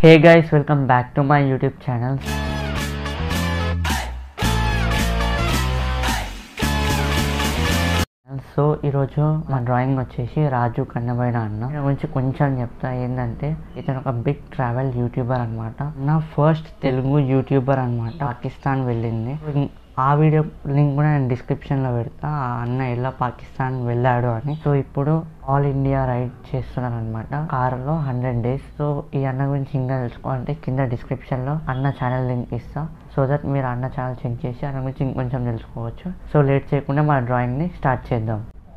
Hey guys, welcome back to my YouTube channel. So ఈరోజు మా drawing వచ్చేసి రాజు కన్నబోయిన అన్న ఈయన గురించి కొంచెం చెప్తా ఏంటంటే ఇతను ఒక బిగ్ ట్రావెల్ యూట్యూబర్ అనమాట నా ఫస్ట్ తెలుగు యూట్యూబర్ అనమాట పాకిస్తాన్ వెళ్ళింది ఆ వీడియో లింక్ కూడా నేను డిస్క్రిప్షన్లో పెడతా ఆ అన్న ఎలా పాకిస్తాన్ వెళ్ళాడు అని సో ఇప్పుడు ఆల్ ఇండియా రైడ్ చేస్తున్నాను అనమాట కారులో హండ్రెడ్ డేస్ సో ఈ అన్న గురించి ఇంకా తెలుసుకోవాలంటే కింద డిస్క్రిప్షన్లో అన్న ఛానల్ లింక్ ఇస్తా సో దట్ మీరు అన్న ఛానల్ చెక్ చేసి అన్న గురించి ఇంకొంచెం తెలుసుకోవచ్చు సో లేట్ చేయకుండా మన డ్రాయింగ్ని స్టార్ట్ చేద్దాం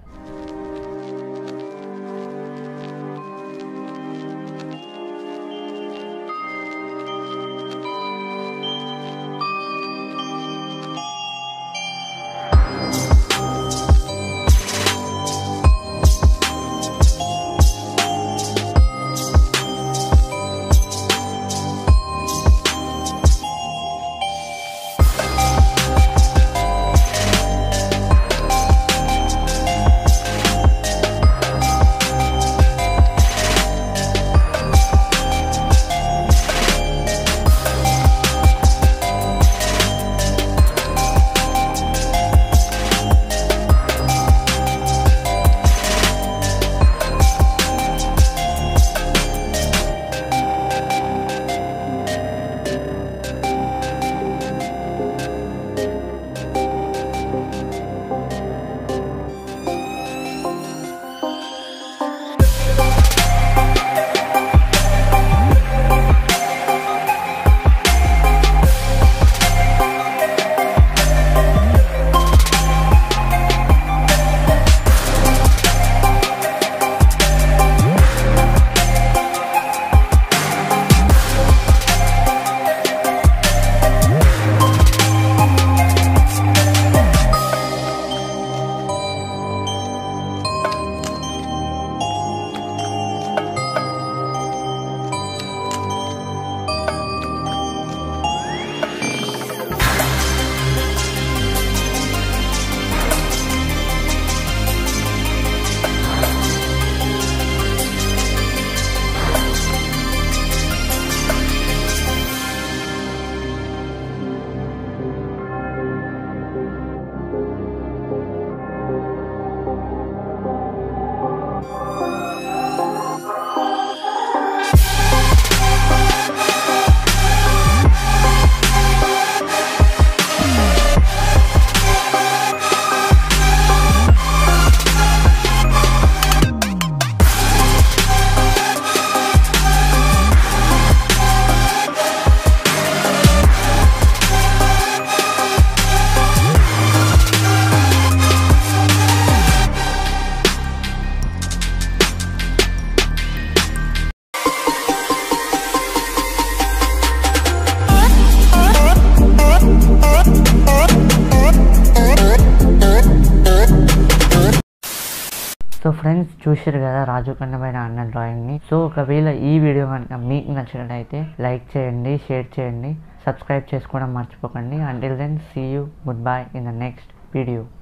సో ఫ్రెండ్స్ చూసారు కదా రాజు కన్నమైన అన్న డ్రాయింగ్ని సో ఒకవేళ ఈ వీడియో కనుక మీకు నచ్చినట్లయితే లైక్ చేయండి షేర్ చేయండి సబ్స్క్రైబ్ చేసుకోవడం మర్చిపోకండి until then see you good bye in the next video